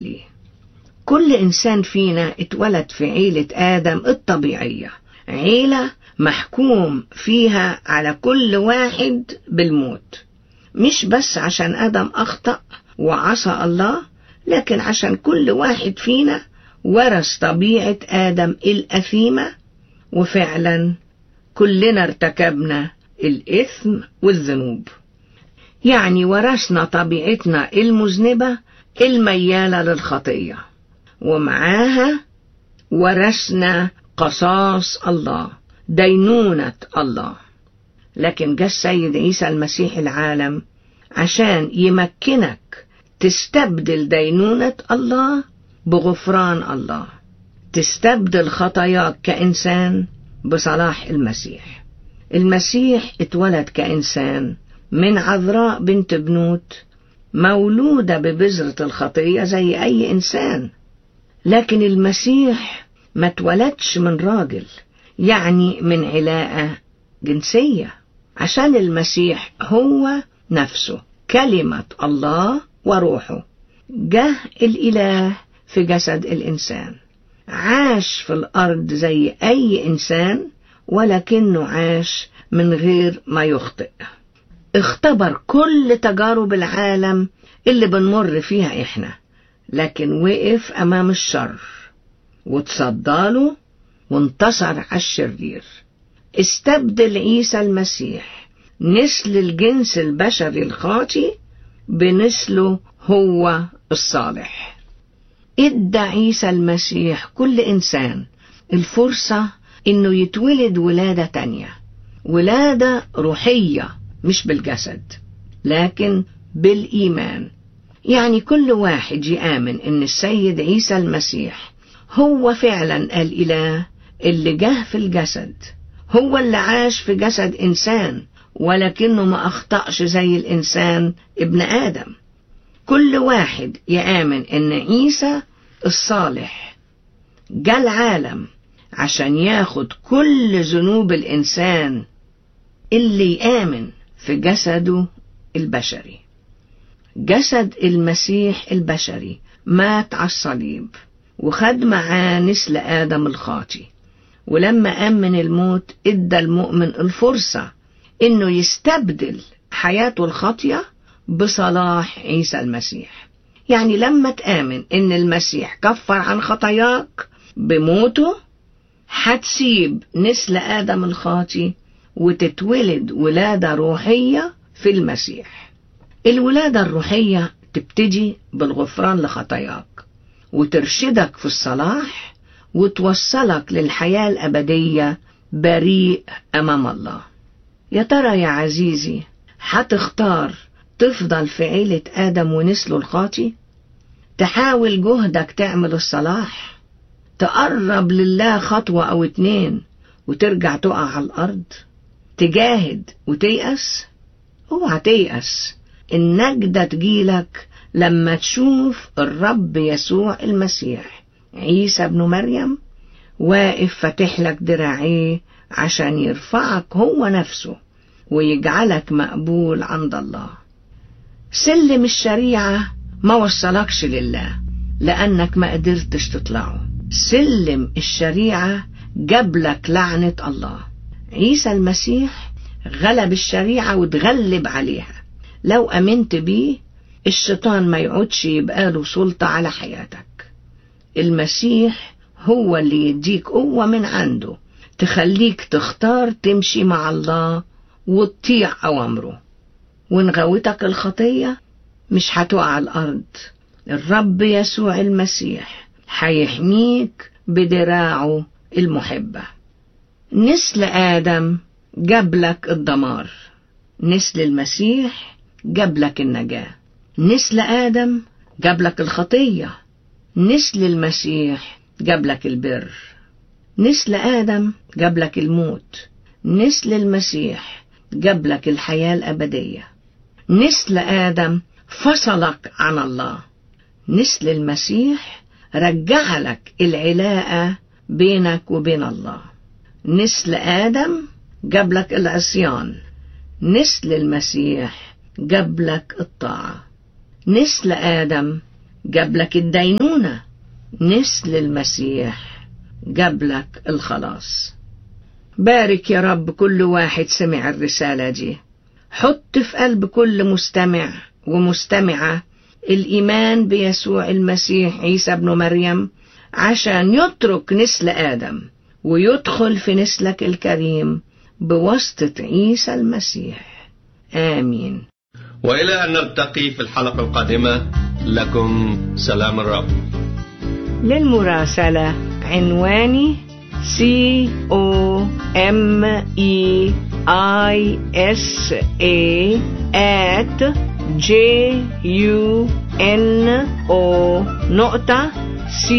ليه كل إنسان فينا اتولد في عيلة آدم الطبيعية عيلة محكوم فيها على كل واحد بالموت مش بس عشان آدم أخطأ وعصى الله لكن عشان كل واحد فينا ورث طبيعة آدم الأثيمة وفعلا كلنا ارتكبنا الإثم والذنوب يعني ورثنا طبيعتنا المذنبة الميالة للخطية ومعاها ورثنا قصاص الله دينونة الله لكن جه السيد عيسى المسيح العالم عشان يمكنك تستبدل دينونة الله بغفران الله تستبدل خطاياك كإنسان بصلاح المسيح المسيح اتولد كإنسان من عذراء بنت بنوت مولودة ببذرة الخطية زي أي إنسان لكن المسيح ما اتولدش من راجل يعني من علاقة جنسية عشان المسيح هو نفسه كلمة الله وروحه جه الإله في جسد الإنسان عاش في الأرض زي أي إنسان ولكنه عاش من غير ما يخطئ اختبر كل تجارب العالم اللي بنمر فيها إحنا لكن وقف أمام الشر وتصداله وانتصر على الشرير استبدل عيسى المسيح نسل الجنس البشري الخاطي بنسله هو الصالح ادى عيسى المسيح كل انسان الفرصة انه يتولد ولادة تانية ولادة روحية مش بالجسد لكن بالايمان يعني كل واحد يآمن ان السيد عيسى المسيح هو فعلا الاله اللي جه في الجسد هو اللي عاش في جسد انسان ولكنه ما اخطأش زي الانسان ابن ادم كل واحد يآمن ان عيسى الصالح جه العالم عشان ياخد كل ذنوب الانسان اللي يآمن في جسده البشري جسد المسيح البشري مات على الصليب وخد معاه نسل آدم الخاطي ولما قام من الموت ادى المؤمن الفرصة انه يستبدل حياته الخاطية بصلاح عيسى المسيح يعني لما تآمن ان المسيح كفر عن خطاياك بموته هتسيب نسل آدم الخاطي وتتولد ولادة روحية في المسيح الولادة الروحية تبتدي بالغفران لخطاياك وترشدك في الصلاح وتوصلك للحياة الأبدية بريء أمام الله يا ترى يا عزيزي هتختار تفضل في عيلة آدم ونسله الخاطي تحاول جهدك تعمل الصلاح تقرب لله خطوة أو اتنين وترجع تقع على الأرض تجاهد وتيأس اوعى تيأس النجدة تجيلك لما تشوف الرب يسوع المسيح عيسى ابن مريم واقف فاتح لك دراعيه عشان يرفعك هو نفسه ويجعلك مقبول عند الله سلم الشريعة ما وصلكش لله لأنك ما قدرتش تطلعه سلم الشريعة جابلك لعنة الله عيسى المسيح غلب الشريعة وتغلب عليها لو أمنت بيه الشيطان ما يعودش يبقى له سلطة على حياتك المسيح هو اللي يديك قوة من عنده تخليك تختار تمشي مع الله وتطيع أوامره وإن غوتك الخطية مش هتقع على الأرض الرب يسوع المسيح هيحميك بدراعه المحبة نسل آدم جابلك الدمار نسل المسيح جابلك النجاة نسل آدم جابلك الخطية نسل المسيح جابلك البر نسل آدم جابلك الموت نسل المسيح جابلك الحياة الأبدية نسل آدم فصلك عن الله نسل المسيح رجع لك العلاقة بينك وبين الله نسل آدم جابلك العصيان نسل المسيح جابلك الطاعة نسل آدم جابلك الدينونة نسل المسيح جابلك الخلاص بارك يا رب كل واحد سمع الرسالة دي حط في قلب كل مستمع ومستمعة الإيمان بيسوع المسيح عيسى ابن مريم عشان يترك نسل آدم ويدخل في نسلك الكريم بواسطة عيسى المسيح آمين وإلى أن نلتقي في الحلقة القادمة لكم سلام الرب للمراسلة عنواني C O M E I S A at J U N O نقطة C